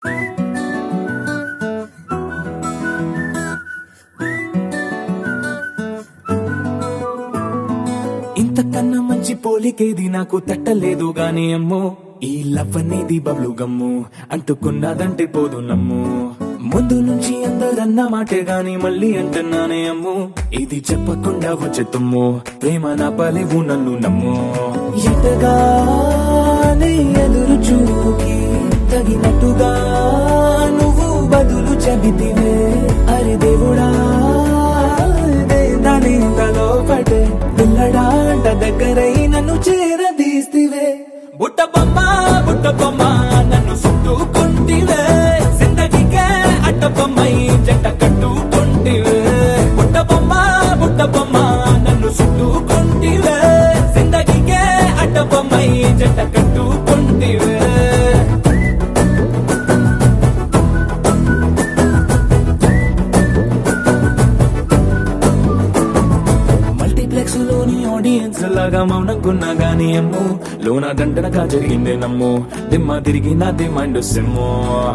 ఇంతకన్నా మంచి పోలికేది నాకు తట్టలేదు గాని అమ్మో ఈ లవ్ అనేది బబ్లు గమ్ము అంటుకున్నదంటే పోదు నమ్ము ముందు నుంచి అందరన్న మాటే గాని మళ్ళీ అంటున్నానే అమ్ము ఇది చెప్పకుండా వచ్చే తుమ్ము ప్రేమ నా పలేవు నన్ను నమ్ము ఎటగానే ఎదురు చూకి తగినట్టుగా నువ్వు బదులు చెబితివే అరే దేవుడా దాని తలో పడే పిల్లడాంట దగ్గరై నన్ను చేరదీస్తివే బుట్ట బొమ్మ బుట్ట బొమ్మ నన్ను చుట్టుకుంటివే జిందగీకే అడ్డ బొమ్మై జంట కట్టుకుంటివే బుట్ట బొమ్మ బుట్ట బొమ్మ నన్ను చుట్టుకుంటివే జిందగీకే అడ్డ బొమ్మై జంట కట్టుకుంటివే మల్టీప్లెక్స్ లోని ఆడియన్స్ లాగా మౌనంకున్నా గానీ అమ్ము లోన దండనగా జరిగిందే నమ్ము దిమ్మ తిరిగి నాది మైండ్ సిమ్ము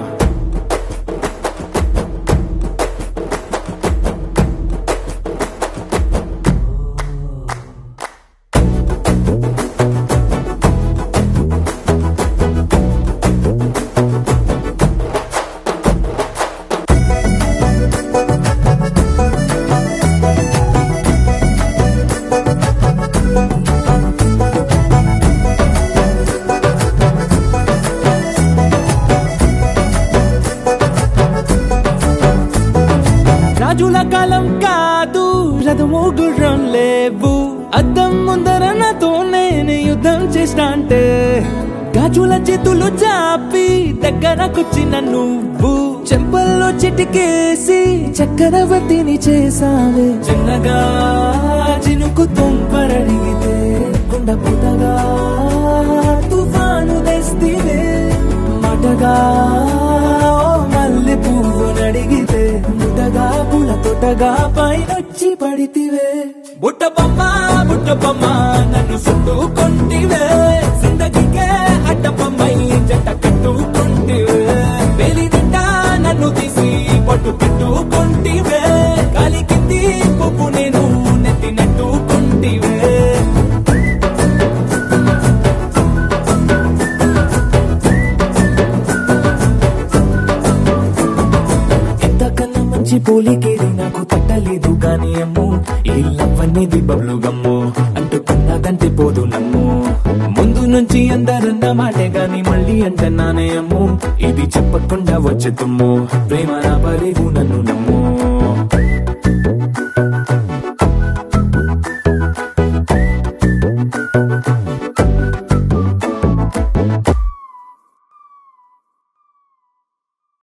రాజుల కాలం కాదు రథము గుర్రం లేవు అద్దం ముందర నాతో నేను యుద్ధం చేస్తా అంటే గాజుల చేతులు చాపి దగ్గరకొచ్చిన నువ్వు చెంపల్లో చిటికేసి చక్రవర్తిని చేసావే చిన్నగా చినుకు తుంపరడిగితే కుండ పుటగా తుఫాను తెస్తివే మాటగా ఓ మల్లె పువ్వు నడిగితే ముటగా పుల తొటగా పైనొచ్చి పడితివే బుట్ట బొమ్మ బుట్ట బొమ్మ నన్ను చుట్టుకుంటివే జిందగీకే అడ్డ బొమ్మై జంట కట్టుకుంటివే వేలి నిండా నన్ను తీసి పట్టు పెట్టుకుంటివే కాలి కింది పువ్వు నేను నెత్తినట్టుకుంటివే ఎంతకన్నా మంచి పోలికేది నాకు తట్టలేదు కానీ అమ్ము ఈ లవ్ అనేది బబ్లు గమ్ము అంటుకున్నదంటే పోదు నమ్ము ముందు నుంచి అందరన్న మాటే గాని మళ్ళీ అంటున్నానే అమ్ము ఇది చెప్పకుండా వచ్చే తుమ్ము ప్రేమ నా పలేవు నన్ను నమ్ము